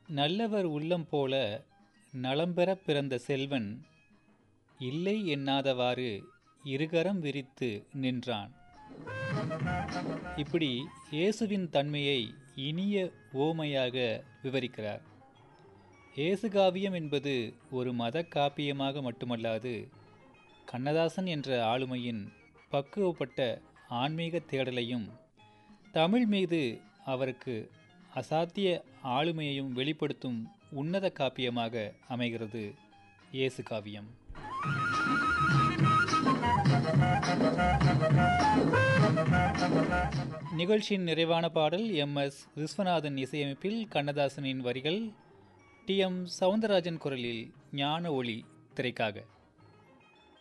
நல்லவர் உள்ளம் போல நலம்பெற பிறந்த செல்வன் இல்லை எண்ணாதவாறு இருகரம் விரித்து நின்றான் இப்படி இயேசுவின் தன்மையை இனிய ஓமையாக விவரிக்கிறார் இயேசு காவியம் என்பது ஒரு மத காப்பியமாக மட்டுமல்லாது கண்ணதாசன் என்ற ஆளுமையின் பக்குவப்பட்ட ஆன்மீக தேடலையும் தமிழ் மீது அவருக்கு அசாத்திய ஆளுமையையும் வெளிப்படுத்தும் உன்னத காப்பியமாக அமைகிறது இயேசு காவியம் நிகழ்ச்சியின் நிறைவான பாடல் எம் எஸ் விஸ்வநாதன் இசையமைப்பில் கண்ணதாசனின் வரிகள் டி எம் சவுந்தரராஜன் குரலில் ஞான ஒளி திரைக்காக